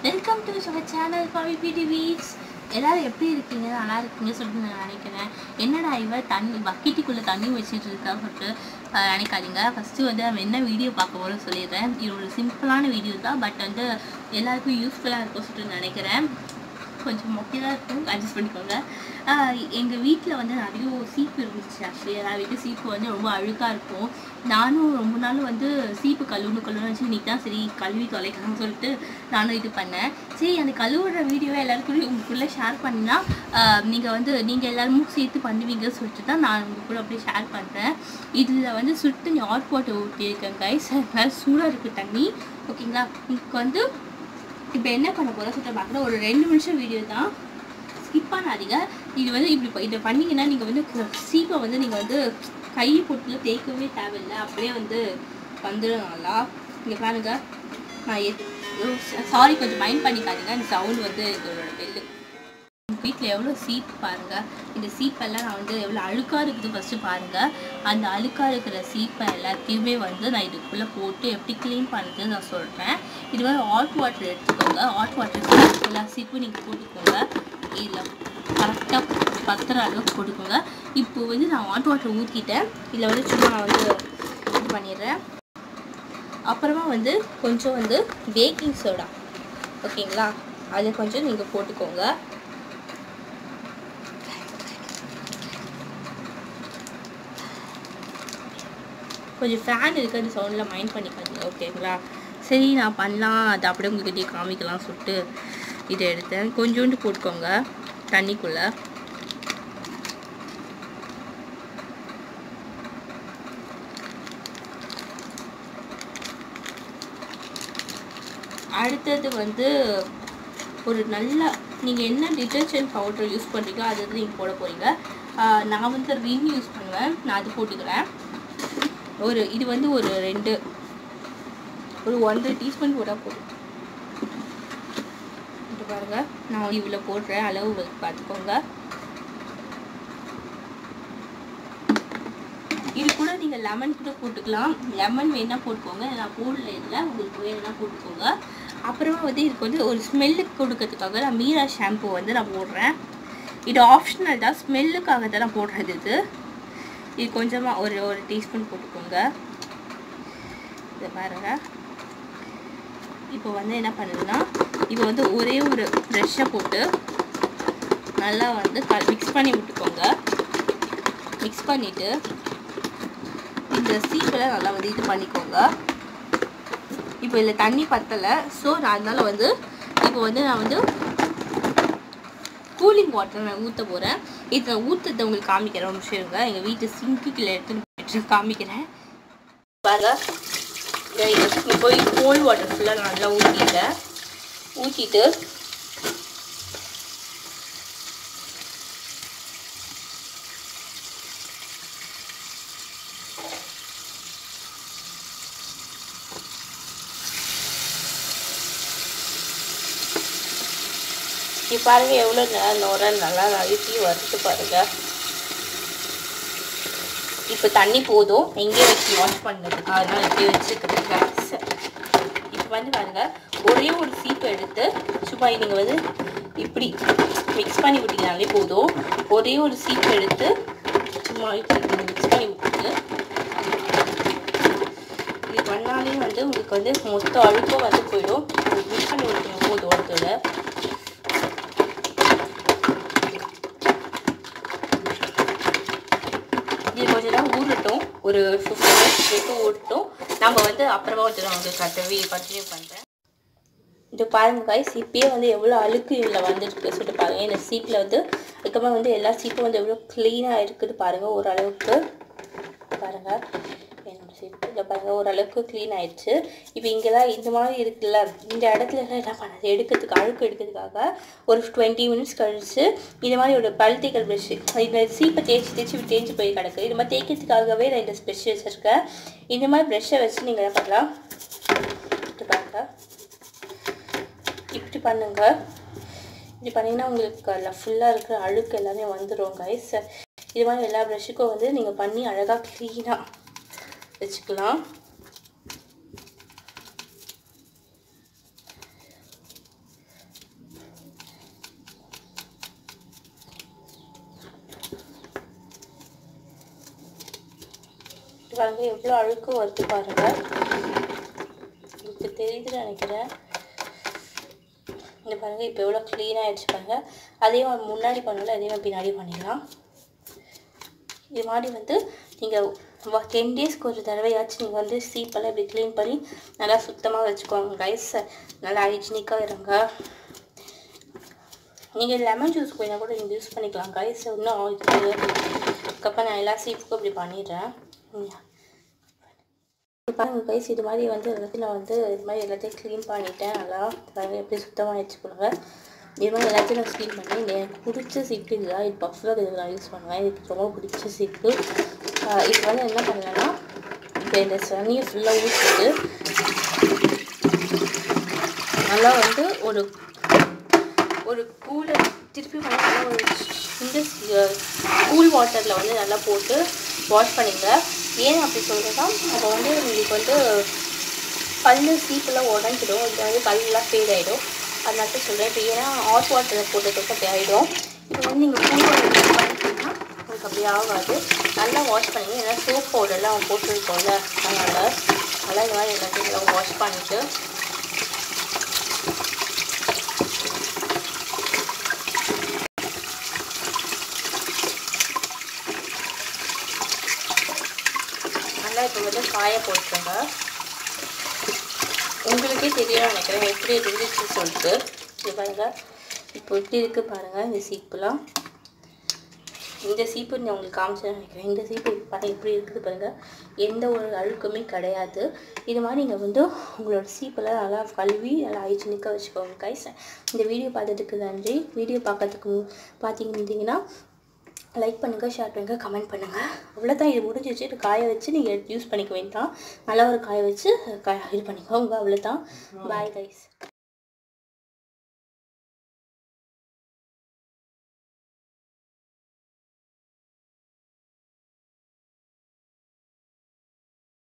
Welcome to our channel for பிடி வீக்ஸ் எல்லாரும் எப்படி இருக்கீங்க நல்லா இருக்கீங்க சொல்லிட்டு நான் நினைக்கிறேன் என்னடா இவ தண்ணி பக்கெட்டுக்குள்ளே தண்ணி வச்சுட்டு இருக்கா சொல்லிட்டு அஹ், நினைக்காதீங்க ஃபஸ்ட்டு வந்து நம்ம என்ன வீடியோ பார்க்க போகிறோம் சொல்லிடுறேன் இது ஒரு சிம்பிளான வீடியோ தான் பட் வந்து எல்லாருக்கும் யூஸ்ஃபுல்லாக இருக்கும் சொல்லிட்டு நினைக்கிறேன் கொஞ்சம் மொக்கி தான் இருக்கும் அட்ஜஸ்ட் பண்ணிக்கோங்க எங்கள் வீட்டில் வந்து நிறைய சீப்பு இருந்துச்சு ஆக்சுவலி எல்லா வீட்டு சீப்பு வந்து ரொம்ப அழுக்காக இருக்கும் நானும் ரொம்ப நாள் வந்து சீப்பு கழுவுணும் கழுவுன்னு வச்சு இன்னைக்கு தான் சரி கழுவி தொலைக்கணும்னு சொல்லிட்டு நானும் இது பண்ணேன் சரி அந்த கழுவுற வீடியோவை எல்லாருக்கும் உங்களுக்குள்ளே ஷேர் பண்ணினா நீங்கள் வந்து நீங்கள் எல்லாருமே சேர்த்து பண்ணுவீங்கன்னு சொல்லிட்டு தான் நான் உங்க கூட அப்படியே ஷேர் பண்ணுறேன் இதில் வந்து சுட்டு ஹாட் வாட்டர் ஊற்றியிருக்கேன் கைஸ் அதனால சூடாக இருக்குது தண்ணி ஓகேங்களா இதுக்கு வந்து இப்போ என்ன பண்ண போகிறோம் சொல்லிட்டு பார்க்குறேன் ஒரு ரெண்டு நிமிஷம் வீடியோ தான் ஸ்கிப் பண்ணாதீங்க இது வந்து இப்படி ப- இதை பண்ணீங்கன்னா நீங்கள் வந்து சீப்பை வந்து நீங்கள் வந்து கை போட்டுல தேய்க்கவே தேவையில்லை அப்படியே வந்து வந்துடும் நல்லா இங்கே பாருங்க நான் சாரி கொஞ்சம் மைண்ட் பண்ணிக்காதீங்க இந்த சவுண்ட் வந்து இதோட பெல்லு வீட்டில் எவ்வளோ சீப் பாருங்கள் இந்த சீப்பெல்லாம் நான் வந்து எவ்வளோ அழுக்காக இருக்குது ஃபஸ்ட்டு பாருங்கள் அந்த அழுக்காக இருக்கிற சீப்பை எல்லாத்தையுமே வந்து நான் இதுக்குள்ளே போட்டு எப்படி க்ளீன் பண்ணுறதுன்னு நான் சொல்கிறேன் இது மாதிரி ஹாட் வாட்டர் எடுத்துக்கோங்க ஹாட் வாட்டர் எல்லா சீப்பும் நீங்கள் போட்டுக்கோங்க இதில் கரெக்டாக பத்துற அளவுக்கு போட்டுக்கோங்க இப்போ வந்து நான் ஹாட் வாட்டர் ஊற்றிட்டேன் இதில் வந்து சும்மா நான் வந்து இது பண்ணிடுறேன் அப்புறமா வந்து கொஞ்சம் வந்து பேக்கிங் சோடா ஓகேங்களா அது கொஞ்சம் நீங்கள் போட்டுக்கோங்க கொஞ்சம் ஃபேன் இருக்குது அந்த சவுண்டில் மைண்ட் பண்ணிக்காதீங்க ஓகேங்களா சரி நான் பண்ணலாம் அது அப்படியே உங்ககிட்டயே காமிக்கலாம் சொல்லிட்டு இதை எடுத்தேன் கொஞ்சோண்டு போட்டுக்கோங்க தண்ணிக்குள்ளே அடுத்தது வந்து ஒரு நல்ல நீங்கள் என்ன டிட்டர்ஜென்ட் பவுடர் யூஸ் பண்ணுறீங்களோ அது வந்து நீங்கள் போட போகிறீங்க நான் வந்து ரின் யூஸ் பண்ணுவேன் நான் அது போட்டுக்கிறேன் ஒரு இது வந்து ஒரு ரெண்டு ஒரு ஒன்றரை டீஸ்பூன் போட்டால் போதும் இது பாருங்க நான் இவ்வளோ போடுறேன் அளவு வந்து பார்த்துக்கோங்க இது கூட நீங்கள் லெமன் கூட போட்டுக்கலாம் லெமன் வேணா போட்டுக்கோங்க நான் போடல இல்லை உங்களுக்கு வேணும்னா போட்டுக்கோங்க அப்புறமா வந்து இதுக்கு வந்து ஒரு ஸ்மெல்லுக்கு கொடுக்கறதுக்காக நான் மீரா ஷாம்பு வந்து நான் போடுறேன் இது ஆப்ஷனல் தான் ஸ்மெல்லுக்காக தான் நான் போடுறது இது இது கொஞ்சமாக ஒரு ஒரு டீஸ்பூன் போட்டுக்கோங்க இதை பாருங்க இப்போ வந்து என்ன பண்ணுதுன்னா இப்போ வந்து ஒரே ஒரு ப்ரெஷ்ஷை போட்டு நல்லா வந்து க மிக்ஸ் பண்ணி விட்டுக்கோங்க மிக்ஸ் பண்ணிவிட்டு இந்த சீப்பில் நல்லா வந்து இது பண்ணிக்கோங்க இப்போ இதில் தண்ணி பத்தலை ஸோ நான் அதனால வந்து இப்போ வந்து நான் வந்து கூலிங் வாட்டர் நான் ஊற்ற போகிறேன் இதை ஊற்றுறத உங்களுக்கு காமிக்கிறேன் ஒரு நிமிஷம் இருங்க எங்கள் வீட்டு சிங்குக்குள்ள எடுத்துன்னு போயிட்டு காமிக்கிறேன் பாருங்க இதை இது போய் கோல்ட் வாட்டர் ஃபுல்லாக நல்லா ஊற்றிட்டேன் ஊற்றிட்டு இப்போ பாருங்க எவ்வளோ நோர நல்லா அழுத்தி வறுத்து பாருங்க இப்போ தண்ணி போதும் எங்கேயே வச்சு வாஷ் பண்ணதுக்கு அதனால இப்படி வச்சுக்கிறேங்க இப்போ வந்து பாருங்க ஒரே ஒரு சீப்பு எடுத்து சும்மா நீங்கள் வந்து இப்படி மிக்ஸ் பண்ணி விட்டீங்கனாலே போதும் ஒரே ஒரு சீப்பு எடுத்து சும்மா இப்படி மிக்ஸ் பண்ணி விட்டுட்டு இது பண்ணாலே வந்து உங்களுக்கு வந்து மொத்த அழுக்கும் வந்து போயிடும் மிக்ஸ் பண்ணி விட்டீங்க போதும் ஒருத்தோட இது கொஞ்ச நேரம் ஊறட்டும் ஒரு ஃபிஃப்டீன் மினிட்ஸ் வரைக்கும் ஊறட்டும் நம்ம வந்து அப்புறமா வந்து நான் உங்களுக்கு கட்டவி கண்டினியூ பண்ணுறேன் இது பாருங்க காய்ஸ் இப்பயே வந்து எவ்வளோ அழுக்கு இதில் வந்துருக்கு சொல்லிட்டு பாருங்க இந்த சீப்பில் வந்து அதுக்கப்புறம் வந்து எல்லா சீப்பும் வந்து எவ்வளோ க்ளீனாக இருக்குது பாருங்க ஓரளவுக்கு பாருங்க என்னோட சீப்பு இதை பாருங்க ஓரளவுக்கு க்ளீன் ஆயிடுச்சு இப்போ இங்கெல்லாம் இந்த மாதிரி இருக்குல்ல இந்த இடத்துல எல்லாம் என்ன பண்ணது எடுக்கிறதுக்கு அழுக்கு எடுக்கிறதுக்காக ஒரு டுவெண்ட்டி மினிட்ஸ் கழிச்சு இது மாதிரி ஒரு பல் தேய்க்கிற ப்ரெஷ் இந்த சீப்பை தேய்ச்சி தேய்ச்சி இப்படி தேய்ச்சி போய் கிடக்கு இது மாதிரி தேய்க்கிறதுக்காகவே நான் இந்த ப்ரெஷ் வச்சுருக்கேன் இந்த மாதிரி ப்ரெஷ்ஷை வச்சு நீங்கள் என்ன பண்ணலாம் இது பாருங்க இப்படி பண்ணுங்க இப்படி பண்ணிங்கன்னா உங்களுக்கு ஃபுல்லாக இருக்கிற அழுக்கு எல்லாமே வந்துடும் கைஸ் இது மாதிரி எல்லா ப்ரஷ்ஷுக்கும் வந்து நீங்கள் பண்ணி அழகாக க்ளீனாக வச்சுக்கலாம் பாருங்க எவ்வளோ அழுக்கு வருது பாருங்க இப்போ தெரியுதுன்னு நினைக்கிறேன் இங்கே பாருங்க இப்போ எவ்வளோ க்ளீனாக ஆயிடுச்சு பாருங்க அதே மாதிரி முன்னாடி பண்ணல அதே மாதிரி பின்னாடி பண்ணிடலாம் இது மாதிரி வந்து நீங்கள் டென் டேஸ்க்கு ஒரு தடவையாச்சும் நீங்கள் வந்து சீப்பெல்லாம் இப்படி க்ளீன் பண்ணி நல்லா சுத்தமாக வச்சுக்கோங்க கைஸ் நல்லா ஹைஜீனிக்காக இருங்க நீங்கள் லெமன் ஜூஸ் வேணால் கூட நீங்கள் யூஸ் பண்ணிக்கலாம் கைஸ் இன்னும் இது அதுக்கப்புறம் நான் எல்லா சீப்புக்கும் இப்படி பண்ணிடுறேன் ம். இப்போ பாருங்க கைஸ் இது மாதிரி வந்து எல்லாத்தையும் நான் வந்து இது மாதிரி எல்லாத்தையும் க்ளீன் பண்ணிட்டேன் நல்லா பாருங்க எப்படி சுத்தமாக வச்சுக்கொள்ளுங்க இது மாதிரி எல்லாத்தையும் நான் க்ளீன் பண்ணி இது எனக்கு பிடிச்ச சீப்பு இதுதான் இது பஃபில் இதுக்கு நான் யூஸ் பண்ணுவேன் இதுக்கு ரொம்ப பிடிச்ச சீப்பு ஆஹ் இது வந்து என்ன பண்ணலைன்னா இப்போ இந்த சனியை ஃபுல்லாக ஊற்றிட்டு நல்லா வந்து ஒரு ஒரு கூலை திருப்பி வந்து நல்லா ஒரு இந்த கூல் வாட்டரில் வந்து நல்லா போட்டு வாஷ் பண்ணிங்க ஏன் அப்படி சொல்கிறேன்னா அப்போ வந்து உங்களுக்கு வந்து கல் சீப்பெல்லாம் உடஞ்சிடும் இது வந்து கல்லாம் ஃபேட் ஆகிடும் அதனால தான் சொல்கிறேன் இப்போ ஏன்னா ஹாட் வாட்டரில் போட்டதுக்கு அப்படி ஆகிடும் இப்போ வந்து நீங்கள் கூல் வாட்டர் பண்ணிட்டீங்கன்னா உங்களுக்கு அப்படி ஆகாது நல்லா வாஷ் பண்ணிங்க ஏன்னா சோப் பவுடர்லாம் போட்டுருக்கோம்ல அதனால் நல்லா இந்த மாதிரி எல்லாத்தையும் நல்லா வாஷ் பண்ணிவிட்டு நல்லா இப்போ வந்து காய போட்டுருங்க உங்களுக்கே தெரியும் நினைக்கிறேன் எப்படி இருந்துச்சு சொல்லிட்டு இது பாருங்க இப்போ எப்படி இருக்குது பாருங்கள் இந்த சீப்புலாம் இந்த சீப்பு நான் உங்களுக்கு காமிச்சேன்னு நினைக்கிறேன் இந்த சீப்பு பாருங்க இப்படி இருக்குது பாருங்கள் எந்த ஒரு அழுக்குமே கிடையாது இது மாதிரி நீங்கள் வந்து உங்களோட சீப்பெல்லாம் நல்லா கழுவி நல்லா ஹைஜீனிக்காக வச்சுக்கோங்க கைஸ் இந்த வீடியோ பார்த்ததுக்கு நன்றி வீடியோ பார்க்கறதுக்கு மு- பார்த்தீங்கன்னா லைக் பண்ணுங்கள் ஷேர் பண்ணுங்கள் கமெண்ட் பண்ணுங்கள் அவ்வளோதான் இது முடிஞ்சிச்சு இது காய வச்சு நீங்கள் யூஸ் பண்ணிக்க வேண்டாம் நல்லா ஒரு காய வச்சு காய இது பண்ணிக்கோங்க அவ்வளோதான் பாய் கைஸ்